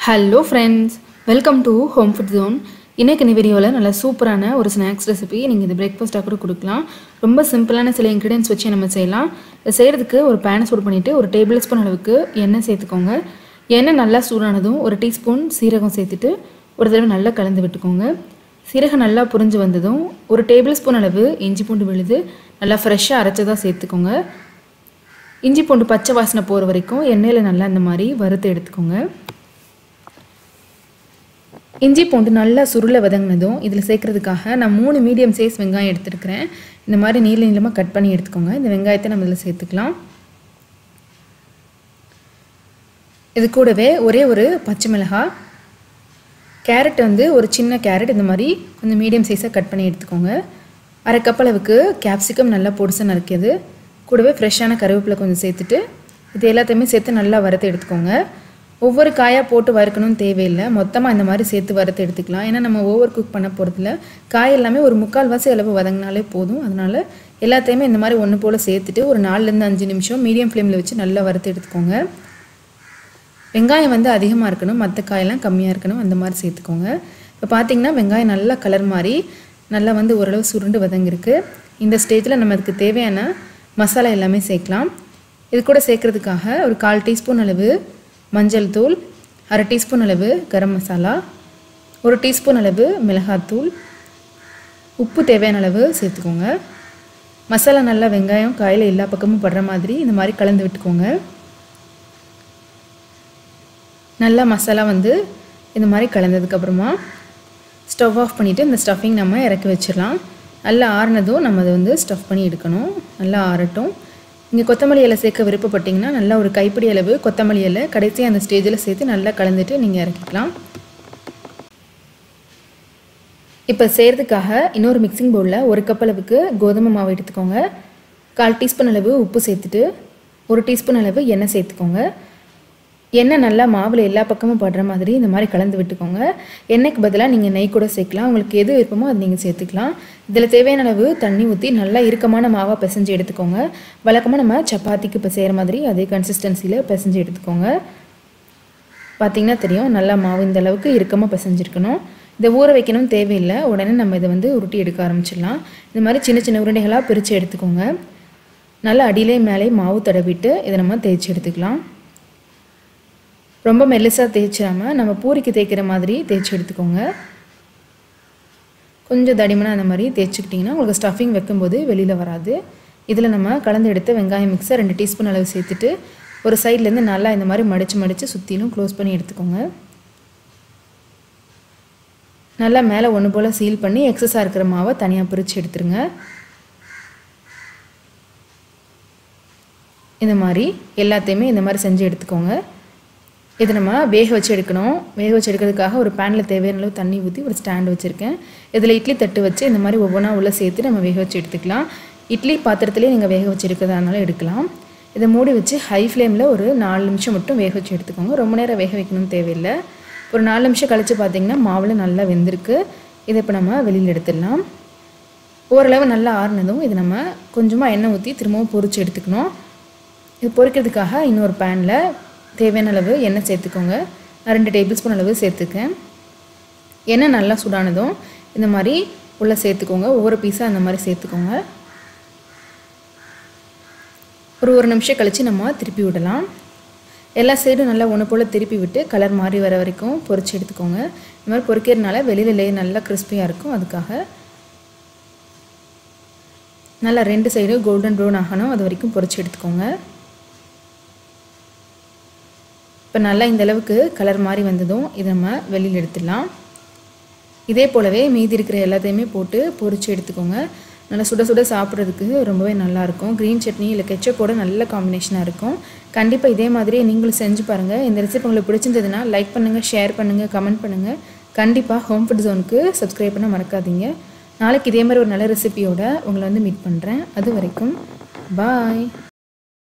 hello friends welcome to home food zone இன்னைக்கு இந்த வீடியோவில் நல்ல சூப்பரான ஒரு ஸ்நாக்ஸ் ரெசிபி நீங்கள் இது பிரேக்ஃபாஸ்ட்டாக கூட கொடுக்கலாம் ரொம்ப சிம்பிளான சில இன்க்ரீடியன்ஸ் வச்சு நம்ம செய்யலாம் இதை செய்கிறதுக்கு ஒரு பேனை சூடு பண்ணிவிட்டு ஒரு டேபிள் ஸ்பூன் அளவுக்கு எண்ணெய் சேர்த்துக்கோங்க எண்ணெய் நல்லா சூடானதும் ஒரு டீஸ்பூன் சீரகம் சேர்த்துட்டு ஒரு தடவை நல்லா கலந்து விட்டுக்கோங்க சீரகம் நல்லா புரிஞ்சு வந்ததும் ஒரு டேபிள் ஸ்பூன் அளவு இஞ்சி பூண்டு விழுது நல்லா ஃப்ரெஷ்ஷாக அரைச்சதாக சேர்த்துக்கோங்க இஞ்சி பூண்டு பச்சை வாசனை போகிற வரைக்கும் எண்ணெயில் நல்லா இந்த மாதிரி வறுத்து எடுத்துக்கோங்க இஞ்சி பூண்டு நல்லா சுருளை வதங்கினதும் இதில் சேர்க்கறதுக்காக நான் மூணு மீடியம் சைஸ் வெங்காயம் எடுத்துருக்கிறேன் இந்த மாதிரி நீள நீளமாக கட் பண்ணி எடுத்துக்கோங்க இந்த வெங்காயத்தை நம்ம இதில் சேர்த்துக்கலாம் இது கூடவே ஒரே ஒரு பச்சை மிளகாய் கேரட் வந்து ஒரு சின்ன கேரட் இந்த மாதிரி கொஞ்சம் மீடியம் சைஸாக கட் பண்ணி எடுத்துக்கோங்க அரை கப் அளவுக்கு கேப்சிகம் நல்லா பொடிசை நறுக்கியது கூடவே ஃப்ரெஷ்ஷான கருவேப்பிலை கொஞ்சம் சேர்த்துட்டு இது எல்லாத்தையுமே சேர்த்து நல்லா வறுத்து எடுத்துக்கோங்க ஒவ்வொரு காயாக போட்டு வறுக்கணும்னு தேவையில்லை மொத்தமாக இந்த மாதிரி சேர்த்து வறுத்து எடுத்துக்கலாம் ஏன்னா நம்ம ஓவர் குக் பண்ண போகிறதுல காய் எல்லாமே ஒரு முக்கால்வாசி அளவு வதங்கினாலே போதும் அதனால் எல்லாத்தையுமே இந்த மாதிரி ஒன்று போல் சேர்த்துட்டு ஒரு நாலுலேருந்து அஞ்சு நிமிஷம் மீடியம் ஃப்ளேமில் வச்சு நல்லா வறுத்து எடுத்துக்கோங்க வெங்காயம் வந்து அதிகமாக இருக்கணும் மற்ற காயெல்லாம் கம்மியாக இருக்கணும் அந்த மாதிரி சேர்த்துக்கோங்க இப்போ பார்த்தீங்கன்னா வெங்காயம் நல்லா கலர் மாதிரி நல்லா வந்து ஓரளவு சுருண்டு வதங்கிருக்கு இந்த ஸ்டேஜில் நம்ம அதுக்கு தேவையான மசாலா எல்லாமே சேர்க்கலாம் இது கூட சேர்க்குறதுக்காக ஒரு கால் டீஸ்பூன் அளவு மஞ்சள் தூள் அரை டீஸ்பூன் அளவு கரம் மசாலா ஒரு டீஸ்பூன் அளவு மிளகாத்தூள் உப்பு தேவையான அளவு சேர்த்துக்கோங்க மசாலா நல்லா வெங்காயம் காயில் எல்லா பக்கமும் படுற மாதிரி இந்த மாதிரி கலந்து விட்டுக்கோங்க நல்லா மசாலா வந்து இந்த மாதிரி கலந்ததுக்கப்புறமா ஸ்டவ் ஆஃப் பண்ணிவிட்டு இந்த ஸ்டஃபிங் நம்ம இறக்கி வச்சிடலாம் நல்லா ஆறுனதும் நம்ம அதை வந்து ஸ்டஃப் பண்ணி எடுக்கணும் நல்லா ஆறட்டும் இங்கே கொத்தமல்லி இலை சேர்க்க விருப்பப்பட்டிங்கன்னா நல்லா ஒரு கைப்பிடி அளவு கொத்தமல்லி இலை கடைசியாக அந்த ஸ்டேஜில் சேர்த்து நல்லா கலந்துட்டு நீங்கள் இறக்கிக்கலாம் இப்போ செய்கிறதுக்காக இன்னொரு மிக்சிங் பவுலில் ஒரு கப் அளவுக்கு கோதுமை மாவு எடுத்துக்கோங்க கால் டீஸ்பூன் அளவு உப்பு சேர்த்துட்டு ஒரு டீஸ்பூன் அளவு எண்ணெய் சேர்த்துக்கோங்க எண்ணெய் நல்லா மாவில் எல்லா பக்கமும் படுற மாதிரி இந்த மாதிரி கலந்து விட்டுக்கோங்க எண்ணெய்க்கு பதிலாக நீங்கள் நெய் கூட சேர்க்கலாம் உங்களுக்கு எது விருப்பமோ அது நீங்கள் சேர்த்துக்கலாம் இதில் தேவையான அளவு தண்ணி ஊற்றி நல்லா இறுக்கமான மாவாக பிசைஞ்சு எடுத்துக்கோங்க வழக்கமாக நம்ம சப்பாத்திக்கு இப்போ செய்கிற மாதிரி அதே கன்சிஸ்டன்சியில் பிசைஞ்சு எடுத்துக்கோங்க பார்த்திங்கன்னா தெரியும் நல்லா மாவு இந்த அளவுக்கு இறுக்கமாக பிசைஞ்சிருக்கணும் இதை ஊற வைக்கணும் தேவையில்லை உடனே நம்ம இதை வந்து உருட்டி எடுக்க ஆரம்பிச்சிடலாம் இந்த மாதிரி சின்ன சின்ன உருண்டைகளாக பிரித்து எடுத்துக்கோங்க நல்லா அடியிலே மேலே மாவு தடவிட்டு இதை நம்ம தேய்ச்சி எடுத்துக்கலாம் ரொம்ப மெல்லிசாக தேய்ச்சிடாமல் நம்ம பூரிக்கு தேய்க்கிற மாதிரி தேய்ச்சி எடுத்துக்கோங்க கொஞ்சம் தடிமனாக அந்த மாதிரி தேய்ச்சிக்கிட்டிங்கன்னா உங்களுக்கு ஸ்டஃபிங் வைக்கும்போது வெளியில் வராது இதில் நம்ம கலந்து எடுத்த வெங்காயம் மிக்ஸை ரெண்டு டீஸ்பூன் அளவு சேர்த்துட்டு ஒரு சைட்லேருந்து நல்லா இந்த மாதிரி மடித்து மடித்து சுற்றிலும் க்ளோஸ் பண்ணி எடுத்துக்கோங்க நல்லா மேலே ஒன்று போல் சீல் பண்ணி எக்ஸஸாக இருக்கிற மாவை தனியாக பிரித்து எடுத்துருங்க இந்த மாதிரி எல்லாத்தையுமே இந்த மாதிரி செஞ்சு எடுத்துக்கோங்க இது நம்ம வேக வச்சு எடுக்கணும் வேக வச்சு எடுக்கிறதுக்காக ஒரு பேனில் தேவையான அளவு தண்ணி ஊற்றி ஒரு ஸ்டாண்ட் வச்சுருக்கேன் இதில் இட்லி தட்டு வச்சு இந்த மாதிரி ஒவ்வொன்றா உள்ளே சேர்த்து நம்ம வேக வச்சு எடுத்துக்கலாம் இட்லி பாத்திரத்துலேயே நீங்கள் வேக வச்சு எடுக்கிறதா இருந்தாலும் எடுக்கலாம் இதை மூடி வச்சு ஹை ஃப்ளேமில் ஒரு நாலு நிமிஷம் மட்டும் வேக வச்சு எடுத்துக்கோங்க ரொம்ப நேரம் வேக வைக்கணும்னு தேவையில்லை ஒரு நாலு நிமிஷம் கழித்து பார்த்திங்கன்னா மாவில் நல்லா வெந்திருக்கு இதை இப்போ நம்ம வெளியில் எடுத்துடலாம் ஓரளவு நல்லா ஆறுனதும் இது நம்ம கொஞ்சமாக எண்ணெய் ஊற்றி திரும்பவும் பொரிச்சு எடுத்துக்கணும் இது பொரிக்கிறதுக்காக இன்னொரு பேனில் தேவையான அளவு எண்ணெய் சேர்த்துக்கோங்க நான் ரெண்டு டேபிள் ஸ்பூன் அளவு சேர்த்துக்கேன் எண்ணெய் நல்லா சூடானதும் இந்த மாதிரி உள்ளே சேர்த்துக்கோங்க ஒவ்வொரு பீஸாக அந்த மாதிரி சேர்த்துக்கோங்க ஒரு ஒரு நிமிஷம் கழித்து நம்ம திருப்பி விடலாம் எல்லா சைடும் நல்லா ஒன்று போல் திருப்பி விட்டு கலர் மாறி வர வரைக்கும் பொரிச்சு எடுத்துக்கோங்க இந்த மாதிரி பொரிக்கிறதுனால வெளியில் லேயர் நல்லா கிறிஸ்பியாக இருக்கும் அதுக்காக நல்லா ரெண்டு சைடும் கோல்டன் ப்ரௌன் ஆகணும் அது வரைக்கும் பொரிச்சு எடுத்துக்கோங்க இப்போ நல்லா இந்த அளவுக்கு கலர் மாதிரி வந்ததும் இதை நம்ம வெளியில் எடுத்துடலாம் இதே போலவே மீதி இருக்கிற எல்லாத்தையுமே போட்டு பொரிச்சு எடுத்துக்கோங்க நல்லா சுட சுட சாப்பிட்றதுக்கு ரொம்பவே நல்லாயிருக்கும் க்ரீன் சட்னி இல்லை கெச்சப்போட நல்ல காம்பினேஷனாக இருக்கும் கண்டிப்பாக இதே மாதிரியே நீங்களும் செஞ்சு பாருங்கள் இந்த ரெசிபி உங்களுக்கு பிடிச்சிருந்ததுன்னா லைக் பண்ணுங்கள் ஷேர் பண்ணுங்கள் கமெண்ட் பண்ணுங்கள் கண்டிப்பாக ஹோம் ஃபுட் ஜோனுக்கு சப்ஸ்கிரைப் பண்ண மறக்காதீங்க நாளைக்கு இதே மாதிரி ஒரு நல்ல ரெசிபியோட உங்களை வந்து மீட் பண்ணுறேன் அது வரைக்கும் பாய்